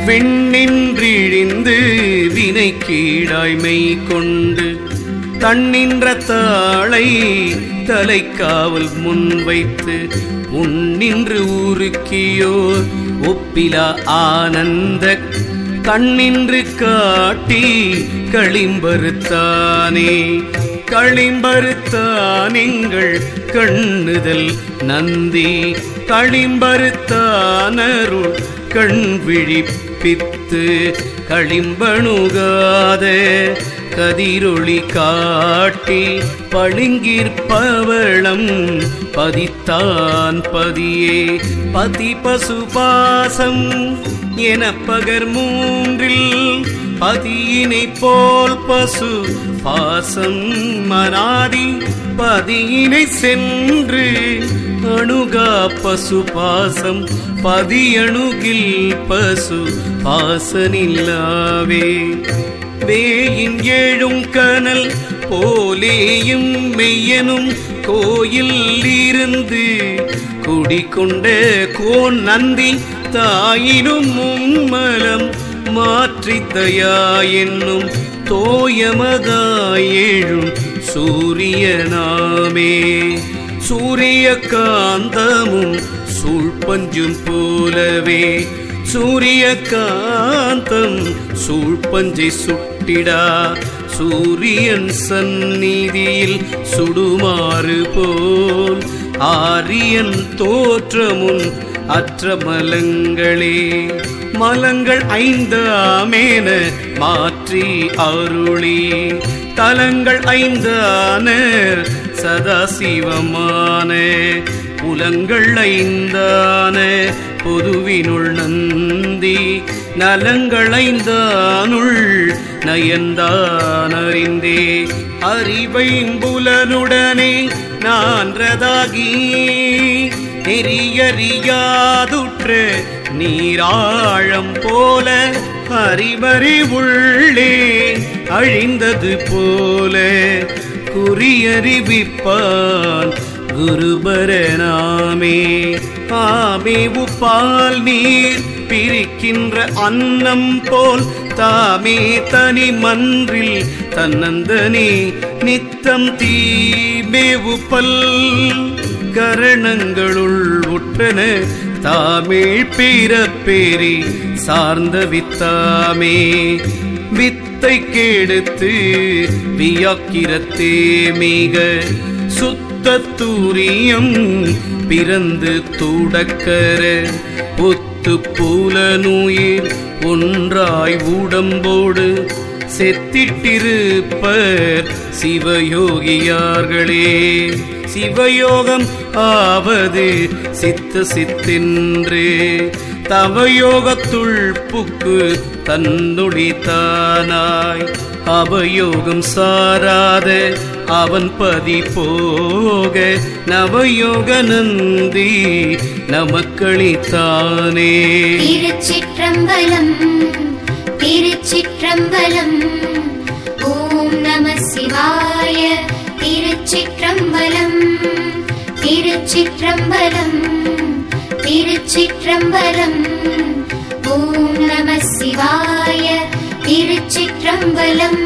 விண்ணின்றிழிந்து வினை கீழாய்மை கொண்டு தன்னின்ற தாளை தலைக்காவல் முன்வைத்து உன்னின்று ஊருக்கியோர் ஒப்பிலா ஆனந்த கண்ணின்று காட்டி களிம்பருத்தானே களிம்பருத்தானெங்கள் கண்ணுதல் நந்தி களிம்பருத்தானருள் கண் விழிப்பித்து களிம்பணுகாத கதிரொளி காட்டி பளிங்கிற்பவளம் பதித்தான் பதியே பதி பசுபாசம் என பகர் மூன்றில் பதியினை போல் பசு பாசம் மனாதி பதியினை சென்று அணுகா பசு பாசம் பதியணுகில் பசு பாசனில்லாவே வேயின் ஏழும் கனல் போலேயும் மெய்யனும் கோயில் இருந்து குடிக்கொண்ட கோன் நந்தி தாயினும் மும்மலம் மாற்றித்தயா என்னும் தோயமதாயேழும் சூரியனாமே சூரிய காந்தமும் சூழ்பஞ்சும் போலவே சூரிய காந்தம் சூழ்பஞ்சை சுட்டிடா சூரியன் சந்நிதியில் சுடுமாறு போல் ஆரியன் தோற்றமுன் அற்ற மலங்களே மலங்கள் ஐந்தாமேன மாற்றி அருளி தலங்கள் ஐந்தான சதாசிவமான புலங்கள் ஐந்தான பொதுவினுள் நந்தி நலங்களைந்தானுள் நயந்தான் அறிந்தே அறிவைம்புலனுடனே நான்றதாகி நெறியறியாதுற்ற நீராழம் போல அறிவறி உள்ளே அழிந்தது போல குறியறிவிப்பான் குருபரனாமே ஆமே உப்பால் நீர் பிரிக்கின்ற அன்னம் போல் தாமே தனி மன்றில் தன்னந்தனே நித்தம் தீமேவு பல் கரணங்களுள் உற்றன தாமிழ் பிறப்பேரி சார்ந்த வித்தாமே வித்தை கெடுத்து வியாக்கிரத்தே மிக சுத்த தூரியம் பிறந்து தூடக்கர ஒத்து பூலனுயிர் ஒன்றாய் உடம்போடு செத்திட்டிருப்பர் சிவயோகியார்களே சிவயோகம் ஆவது சித்த சித்தென்று தவயோகத்துள் புக்கு தன்னுடித்தானாய் அவயோகம் சாராத அவன் பதி போக நவயோக நந்தி நமக்களித்தானே திருச்சிற்றம்பலம் திருச்சிற்றம்பலம் ஓம் நம சிவாய திருச்சிற்றம்பலம் திருச்சிற்றம்பலம் திருச்சிற்றம்பலம் ஓம் நம சிவாய திருச்சிற்றம்பலம்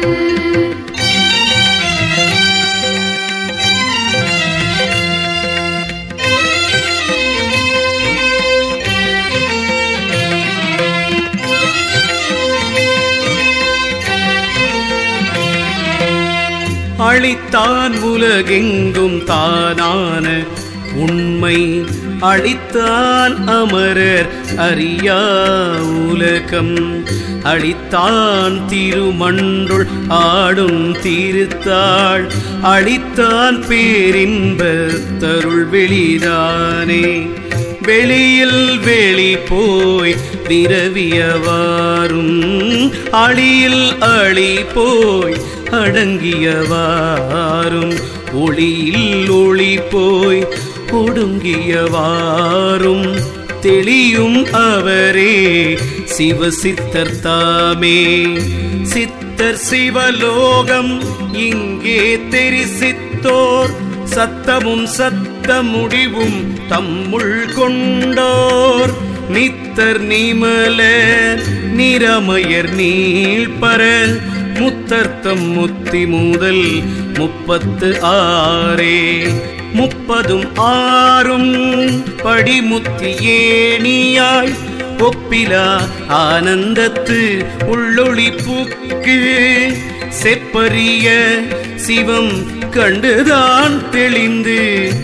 அழித்தான் உலகெங்கும் தானான உண்மை அழித்தான் அமரர் அறியா உலகம் அழித்தான் திருமன்றுள் ஆடும் திருத்தாள் அழித்தான் பேரின்ப தருள் வெளிதானே வெளியில் வெளி போய் விரவியவாறும் அழியில் அழி போய் அடங்கியவாறும் ஒளியில் ஒளி போய் ஒடுங்கியவாறும் தெளியும் அவரே சிவசித்தர் தாமே சித்தர் சிவலோகம் இங்கே தெரிசித்தோர் சத்தமும் சத்த முடிவும் தம்முள் கொண்டோர் நித்தர் நிமல நிறமயர் நீள்பர முத்தர்த்தம் முத்தி முதல் முப்பத்து ஆறே முப்பதும் ஆறும் படிமுத்தி ஏணியாய் ஒப்பிலா ஆனந்தத்து உள்ளொளி பூக்கு செப்பரிய சிவம் கண்டுதான் தெளிந்து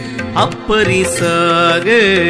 அப்பரிசாக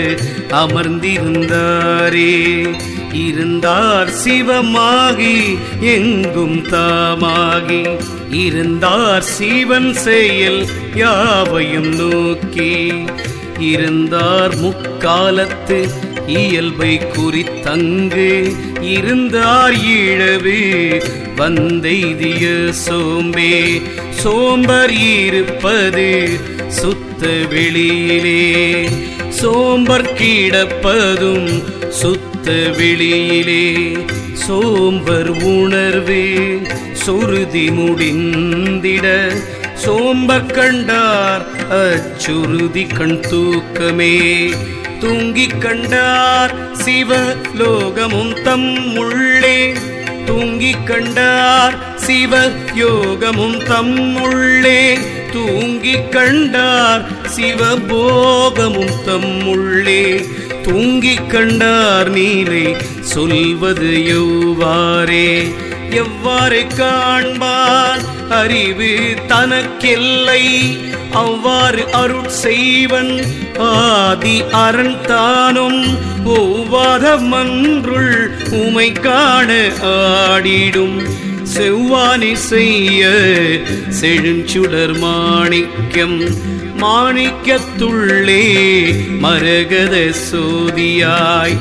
அமர்ந்திருந்தாரே இருந்தார் சிவமாகி எங்கும் தாமாகி இருந்தார் சிவன் செயல் யாவையும் நோக்கி இருந்தார் முக்காலத்து இயல்பை குறித்தங்கு இருந்தார் ஈழவு வந்தெய்திய சோம்பே சோம்பர் இருப்பது சுத்த வெளியிலே சோம்பர் கிடப்பதும் சுத்த வெளியிலே சோம்பர் உணர்வு சுருதி முடிந்திட சோம்பக் கண்டார் அச்சுருதி கண் தூக்கமே தூங்கிக் கண்டார் சிவ லோகமும் தம் உள்ளே தூங்கிக் கண்டார் சிவ யோகமும் தம் உள்ளே தூங்கிக் கண்டார் சிவபோகமும் தம் உள்ளே தூங்கிக் கண்டார் நீரை சொல்வது எவ்வாறே எவ்வாறு காண்பான் அறிவு தனக்கெல்லை அவ்வாறு அருட் செய்வன் ஆதி அரண் தானும் ஒவ்வாத மன்றுள் உமை காண ஆடிடும் செவ்வானி செய்ய செழுஞ்சுடர் மாணிக்கம் மாணிக்கத்துள்ளே மரகத சோதியாய்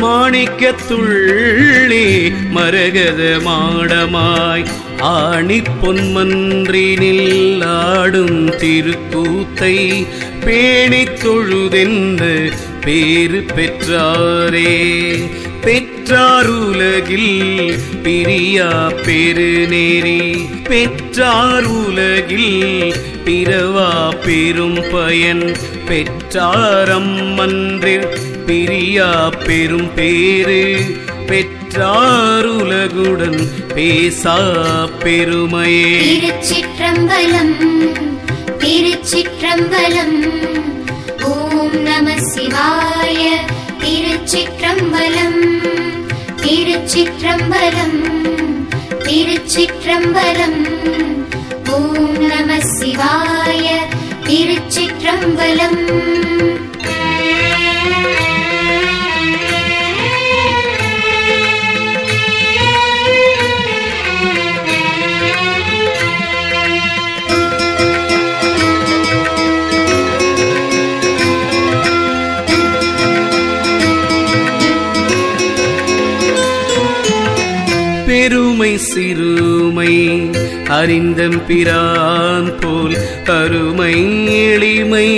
மாணிக்கத்துள்ளே மரகத மாடமாய் ஆணி பொன்மன்றினில் ஆடும் திருக்கூத்தை பேணித் தொழுதென்று பேறு பெற்றாரே பெற்றார் உலகில் பிரியா பெருநேரி பெற்றார் உலகில் பிறவா பெரும் பயன் பெற்றாரம் மன்றில் பிரியா பெரும் பேரு பெற்றார் உலகுடன் பேசா பெருமையே திருச்சிற்றம்பலம் திருச்சிற்றம்பலம் ஓம் நம சிவாய திருச்சிற்றம்பலம் திருச்சிற்றம்பலம் திருச்சிற்றம்பலம் ஓம் நம சிவாய திருச்சிற்றம்பலம் பெருமை சிறுமை அறிந்தம் பிரான் போல் அருமை எளிமை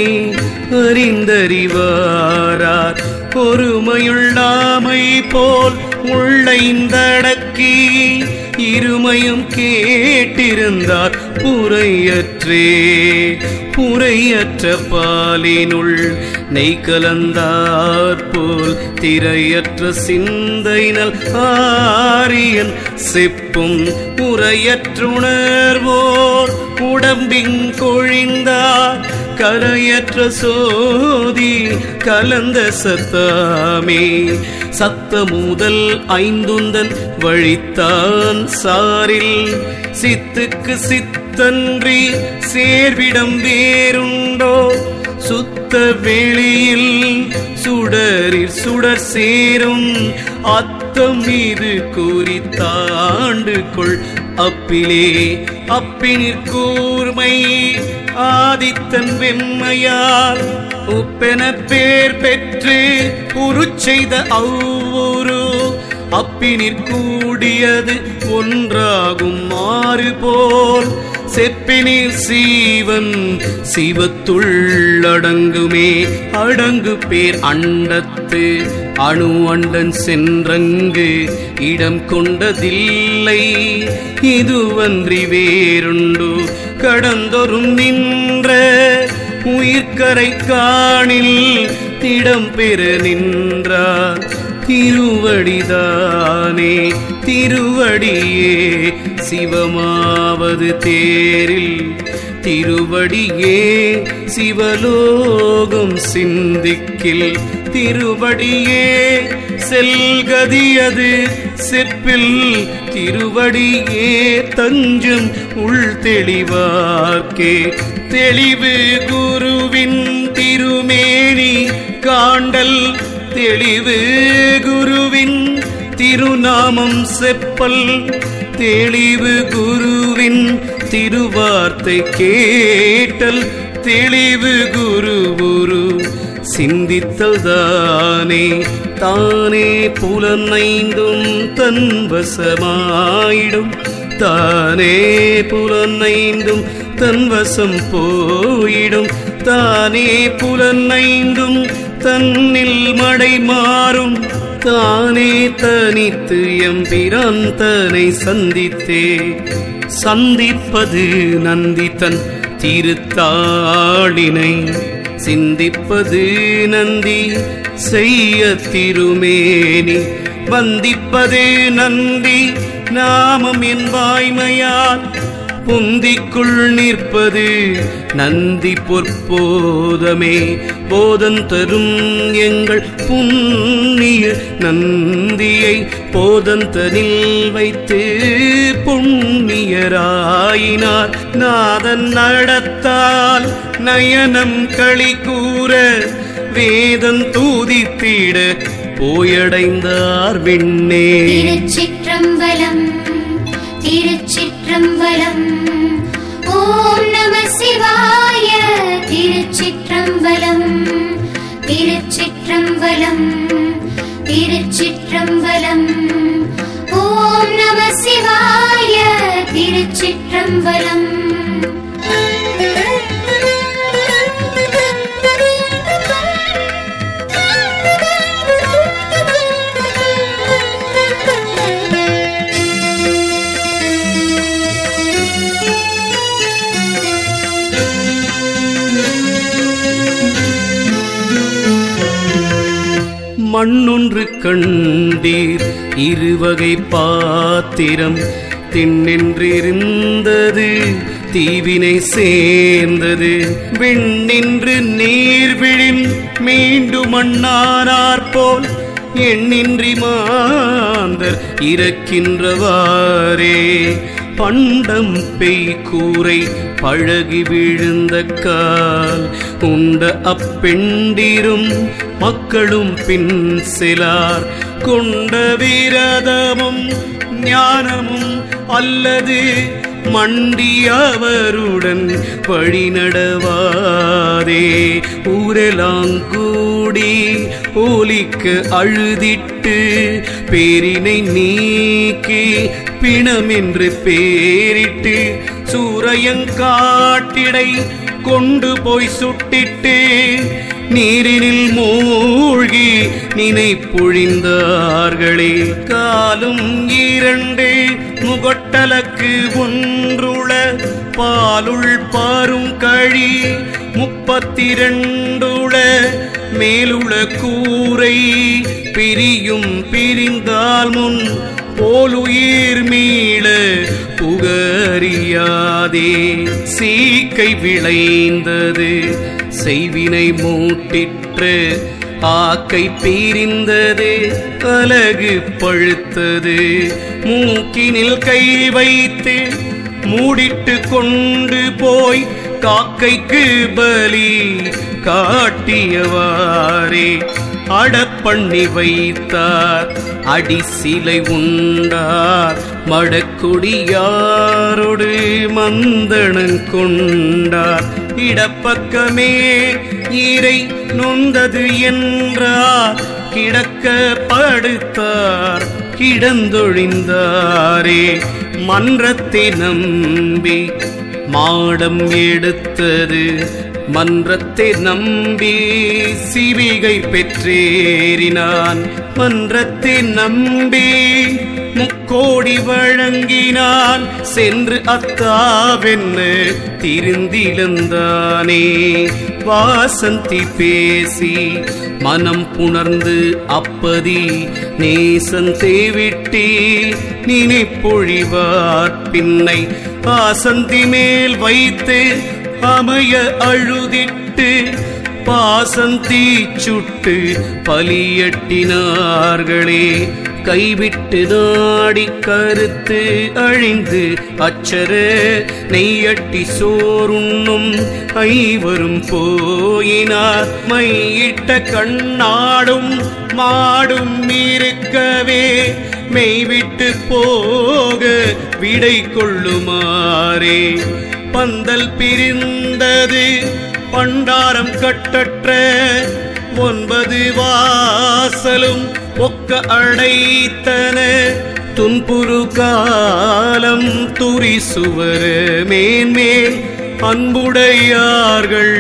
அறிந்தறிவாரார் பொறுமையுள்ளாமை போல் உள்ளைந்தடக்கி இருமையும் கேட்டிருந்தார் புரையற்றே புரையற்ற பாலினுள் நெய் கலந்தார் போல் திரையற்ற சிந்தைனல் ஆரியன் செப்பும் உரையற்றுணர்வோர் உடம்பின் கொழிந்தார் கரையற்ற சோதி கலந்த சத்தாமே சத்த முதல் ஐந்துந்தன் வழித்தான் சாரில் சித்துக்கு சித்தன்றி சேர்விடம் வேறுண்டோ சுத்த வெளியில் சுடரில் சுடர் சேரும் அத்தம் மீது குறித்தாண்டு கொள் அப்பிலே அப்பினிற் கூர்மை ஆதித்தன் வெம்மையால் உப்பென பேர் பெற்று உருச்செய்த அவ்வொரு அப்பினிற் கூடியது ஒன்றாகும் மாறு போல் செப்பினில் சீவன் சிவத்துள் அடங்குமே அடங்கு பேர் அண்டத்து அணு அண்டன் சென்றங்கு இடம் கொண்டதில்லை இதுவன்றி வேறுண்டு கடந்தொரும் நின்ற உயிர்க்கரை காணில் திடம் பெற நின்றார் திருவடிதானே திருவடியே சிவமாவது தேரில் திருவடியே சிவலோகம் சிந்திக்கில் திருவடியே செல்கதியது செப்பில் திருவடியே தஞ்சம் உள் தெளிவார்க்கே தெளிவு குருவின் திருமேனி காண்டல் தெளிவு குருவின் திருநாமம் செப்பல் தெளிவு குருவின் திருவார்த்தை கேட்டல் தெளிவு குரு குரு சிந்தித்தல்தானே தானே புலனைந்தும் தன்வசமாயிடும் தானே புலனைந்தும் தன்வசம் போயிடும் தானே புலனைந்தும் தன்னில் மடை மாறும் தானே தனித்து எம்பிரான் தனை சந்தித்தே சந்திப்பது நந்தி தன் திருத்தாளினை சிந்திப்பது நந்தி செய்ய திருமேனி வந்திப்பது நந்தி நாமம் என் வாய்மையால் புந்திக்குள் நிற்பது நந்தி பொற்போதமே போதம் தரும் எங்கள் புண்ணிய நந்தியை போதந்தனில் வைத்து புண்ணியராயினார் நாதன் நடத்தால் நயனம் களி கூற வேதம் தூதித்திட போயடைந்தார் விண்ணே திருச்சிற்றம்பலம் திருச்சிற்றம்பலம் ஓம் நம சிவாய திருச்சிற்றம்பலம் திருச்சிற்றம்பலம் திருச்சிற்றம்பலம் ஓம் நம சிவாய திருச்சிற்றம்பலம் மண்ணொன்று கண்டீர் இருவகை பாத்திரம் திண்ணென்றிருந்தது தீவினை சேர்ந்தது வெண்ணின்று நீர் விழின் மீண்டும் மண்ணானார் போல் எண்ணின்றி மாந்தர் இறக்கின்றவாறே பண்டம் பெய் கூரை பழகி விழுந்த கால் உண்ட அப்பெண்டிரும் மக்களும் பின் சிலார் கொண்ட விரதமும் ஞானமும் அல்லது மண்டியவருடன் வழிநடவாதே ஊரெலாங்கூடி ஓலிக்க அழுதிட்டு பேரினை நீக்கி பிணமென்று பேரிட்டு சூரையங்காட்டிடை கொண்டு போய் சுட்டிட்டு நீரினில் மூழ்கி நினை பொழிந்தார்களே காலும் இரண்டு முகட்டலக்கு ஒன்றுள பாலுள் பாரும் கழி முப்பத்திரண்டுள மேலுள கூரை பிரியும் பிரிந்தால் முன் போலுயிர் மீள புகறியாதே சீக்கை விளைந்தது செய்வினை மூட்டிற்று ஆக்கை பிரிந்தது அலகு பழுத்தது மூக்கினில் கை வைத்து மூடிட்டு கொண்டு போய் காக்கைக்கு பலி காட்டியவாறே அடப்பண்ணி வைத்தார் அடி சிலை உண்டார் மடக்குடியாரோடு மந்தணன் கொண்டார் இடப்பக்கமே ஈரை நொந்தது என்றார் கிடக்க படுத்தார் கிடந்தொழிந்தாரே மன்றத்தை நம்பி மாடம் எடுத்தது மன்றத்தை நம்பி சிவிகை பெற்றேறினான் மன்றத்தை நம்பி முக்கோடி வழங்கினான் சென்று அத்தாவென்ன திருந்திழந்தானே வாசந்தி பேசி மனம் புணர்ந்து அப்பதி நேசன் தேவிட்டி நினைப்பொழிவார் பின்னை ஆசந்தி மேல் வைத்து அமைய அழுதிட்டு பாசந்தி சுட்டு பலியட்டினார்களே கைவிட்டு நாடி கருத்து அழிந்து அச்சர நெய்யட்டி சோறுண்ணும் ஐவரும் போயினார் மையிட்ட கண்ணாடும் மாடும் இருக்கவே மெய்விட்டு போக விடை கொள்ளுமாறே பந்தல் பிரிந்தது பண்டாரம் கட்டற்ற ஒன்பது வாசலும் ஒக்க அடைத்தன துன்புறு காலம் துரி சுவர மேன்மேல் அன்புடையார்கள்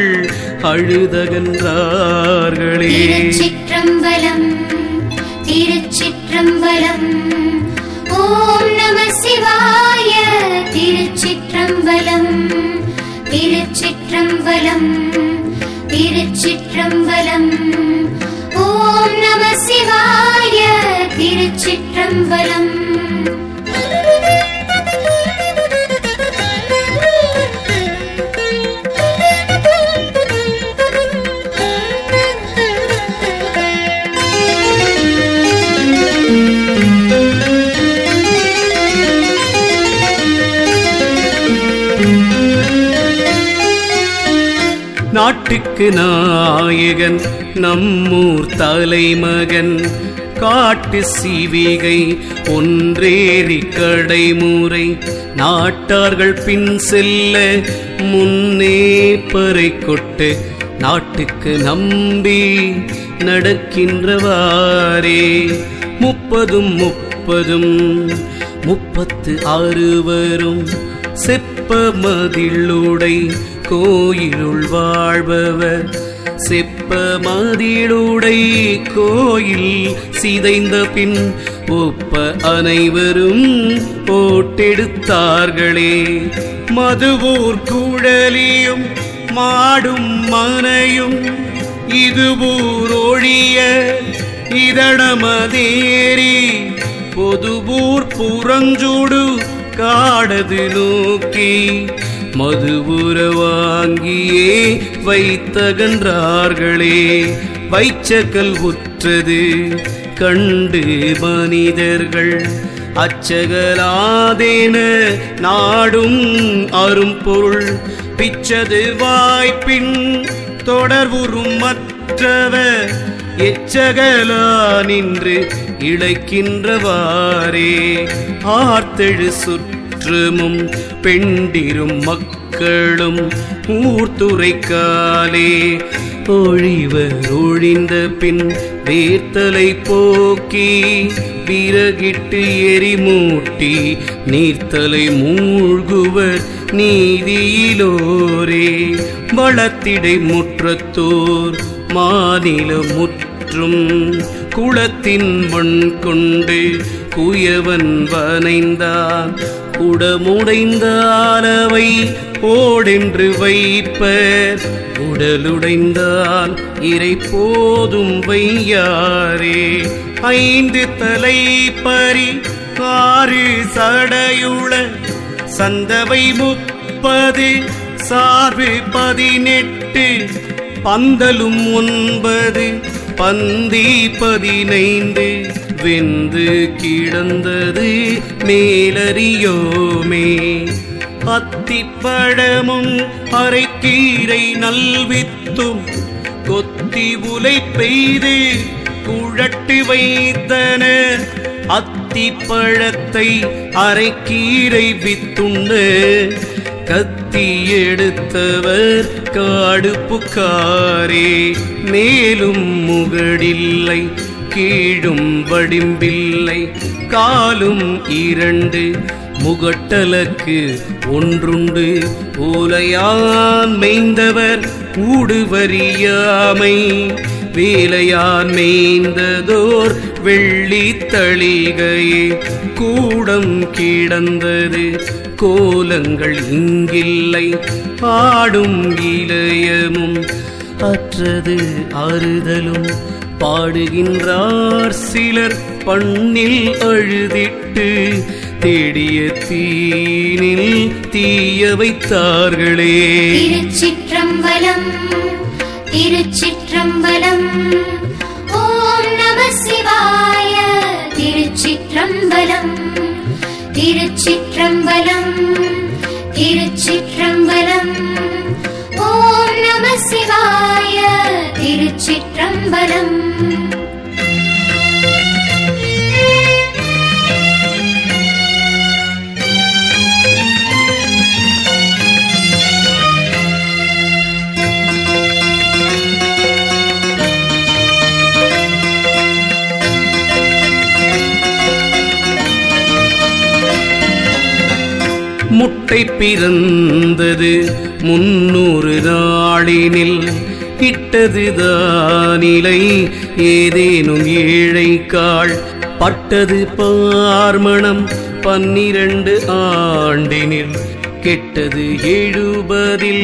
அழுதகன்றார்களே திருச்சிற்றம்பலம் திருச்சிற்றம்பலம் ஓம் நம சிவாய திருச்சிற்றம்பலம் திருச்சிற்றம்பலம் திருச்சிற்றம்பலம் ஓம் நம சிவாய திருச்சிற்றம்பலம் நாட்டுக்கு நாயகன் நம்மூர் தலைமகன் காட்டு சீவிகை ஒன்றேறி கடைமுறை நாட்டார்கள் பின் செல்ல முன்னே பறை கொட்டு நாட்டுக்கு நம்பி நடக்கின்றவாறே முப்பதும் முப்பதும் முப்பத்து அறுவரும் செப்ப மதிலுடை கோயிலுள் வாழ்பவர் செப்ப மதிலுடை கோயில் சிதைந்த பின் ஒப்ப அனைவரும் போட்டெடுத்தார்களே மதுவூர் குழலியும் மாடும் மனையும் இதுவூர் ஒழிய இதழமதேறி பொதுவூர் புறஞ்சூடு காடது நோக்கி மதுபுர வாங்கியே வைத்தகன்றார்களே வைச்சக்கல் உற்றது கண்டு மனிதர்கள் அச்சகலாதேன நாடும் அரும்பொருள் பிச்சது வாய்ப்பின் தொடர்வுறும் மற்றவர் எச்சகலா நின்று இழைக்கின்றவாறே ஆர்த்தெழு சுற்றமும் பெண்டிரும் மக்களும் ஊர்த்துரைக்காலே ஒழிவர் ஒழிந்த பின் வேர்த்தலை போக்கி விறகிட்டு எரிமூட்டி நீர்த்தலை மூழ்குவர் நீதியிலோரே வளத்திடை முற்றத்தோர் மாநில முற்றும் குளத்தின் மண் கொண்டு குயவன் வனைந்தான் உடமுடைந்தாலவை ஓடென்று வைப்பர் உடலுடைந்தால் இறை போதும் வையாரே ஐந்து தலை பறி ஆறு சடையுள சந்தவை முப்பது சார்பு பதினெட்டு பந்தலும் ஒன்பது பந்தி பதினைந்து வெந்து கிடந்தது மேலறியோமே அத்திப்பழமும் அரைக்கீரை நல்வித்தும் கொத்தி உலை பெய்து குழட்டு வைத்தன அத்திப்பழத்தை அரைக்கீரை வித்துண்டு கத்தி எடுத்தவர் காடு புக்காரே மேலும் முகடில்லை கீழும் வடிம்பில்லை காலும் இரண்டு முகட்டலக்கு ஒன்றுண்டு ஓலையான் மேய்ந்தவர் ஊடுவரியாமை வேலையான் மேய்ந்ததோர் வெள்ளி தளிகையே கூடம் கிடந்தது கோலங்கள் இங்கில்லை ஆடும் இளையமும் அற்றது ஆறுதலும் பாடுகின்றார் சிலர் பண்ணில் அழுதிட்டு தேடிய தீனில் தீய வைத்தார்களே திருச்சிற்றம்பலம் திருச்சிற்றம்பலம் ஓம் நம சிவாய திருச்சிற்றம்பலம் திருச்சிற்றம்பலம் திருச்சிற்றம்பலம் ஓம் நம சிவாய திருச்சிற்றம்பலம் முட்டை பிறந்தது முன்னூறு நாளினில் இட்டது தானிலை ஏதேனும் ஏழைக்காள் பட்டது பார்மணம் பன்னிரண்டு ஆண்டினில் கெட்டது எழுபதில்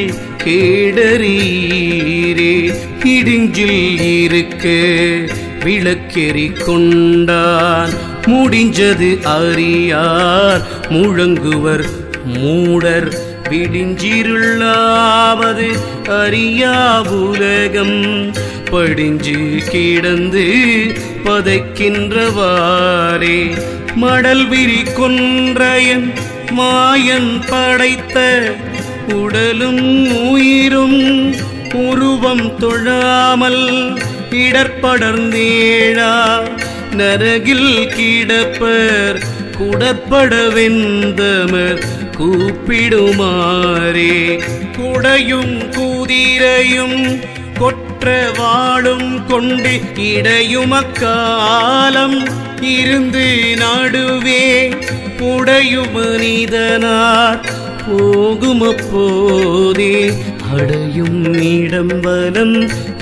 கேடரீரே இடிஞ்சில் இருக்க விளக்கெறி கொண்டான் முடிஞ்சது அறியார் முழங்குவர் மூடர் விடிஞ்சிருளாவது அறியா உலகம் படிஞ்சு கிடந்து பதைக்கின்றவாறே மடல் விரி கொன்றையன் மாயன் படைத்த உடலும் உயிரும் உருவம் தொழாமல் இடர்படர்ந்தேழா நரகில் கிடப்பர் குடற்பட வெந்தமர் கூப்பிடுமாறே குடையும் குதிரையும் கொற்ற வாளும் கொண்டு இடையும் அக்காலம் இருந்து நடுவே உடையும் மனிதனார் போகும் அப்போதே அடையும் இடம்பலம்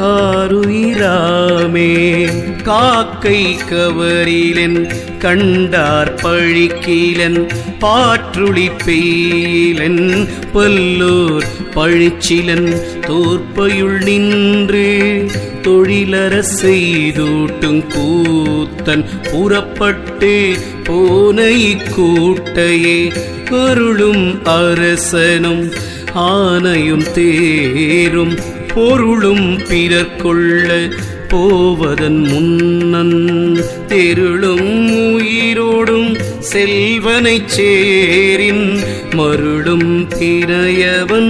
ஆறுயிராமே காக்கை கவரிலன் கண்டார் பழிக்கீலன் பாற்றுளி பெய்யிலன் பல்லோர் பழிச்சிலன் தோற்பயுள் நின்று தொழிலர செய்தூட்டும் கூத்தன் புறப்பட்டு போன இக்கூட்டையே அருளும் அரசனும் ஆனையும் தேரும் பொருளும் பிறர்கொள்ள போவதன் முன்னன் தெருளும் உயிரோடும் செல்வனைச் சேரின் மருளும் திரையவன்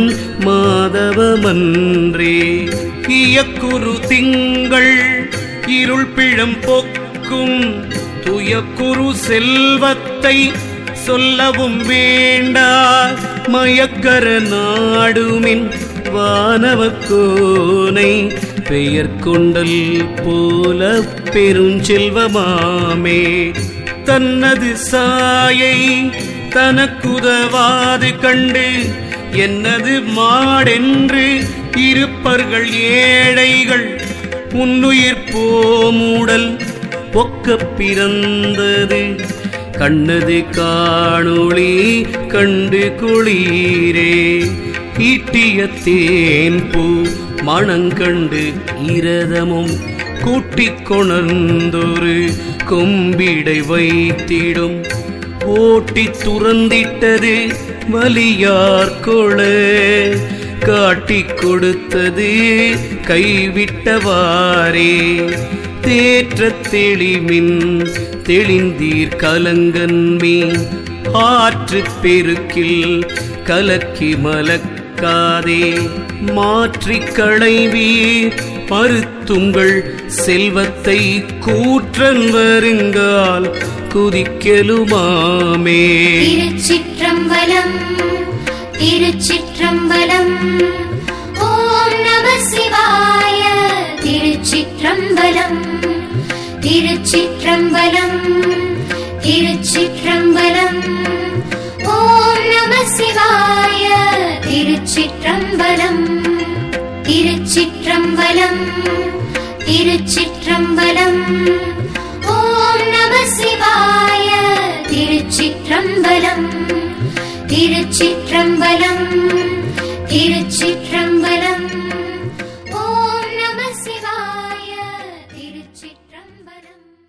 மாதவமன்றே இயக்குரு திங்கள் இருள் பிழம் போக்கும் துயக்குரு செல்வத்தை சொல்லவும் வேண்டா மயக்கர நாடுமின் வானவக்கோனை பெயர் கொண்டல் போல பெருஞ்செல்வமாமே தன்னது சாயை தனக்குதவாது கண்டு என்னது மாடென்று இருப்பர்கள் ஏழைகள் உன்னுயிர் போமூடல் பொக்க பிறந்தது கண்ணது காணொளி கண்டு குளீரே ஈட்டிய தேன் பூ மணங்கண்டு இரதமும் கூட்டிக் கொணர்ந்தொரு கொம்பிடை வைத்திடும் ஓட்டி துறந்திட்டது வலியார் கொள காட்டிக் கொடுத்தது கைவிட்டவாறே தேற்றத் தெளிமின் தெளிந்தீர் கலங்கன்மீ ஆற்றுப் பெருக்கில் கலக்கி மலக்காதே மாற்றிக் களைவீர் மறுத்துங்கள் செல்வத்தை கூற்றன் வருங்கால் குதிக்கலுமாமே திருச்சிற்றம்பலம் திருச்சிற்றம்பலம் ஓம் நம சிவாய திருச்சிற்றம்பலம் திருச்சிற்றம்பலம் திருச்சிற்றம்பலம் ஓம் நம சிவாய திருச்சிற்றம்பலம் திருச்சிற்றம்பலம் திருச்சிற்றம்பலம் ஓம் நம சிவாய திருச்சிற்றம்பலம் திருச்சிற்றம்பலம் திருச்சிற்றம்பலம் ஓம் சிதம்பரம்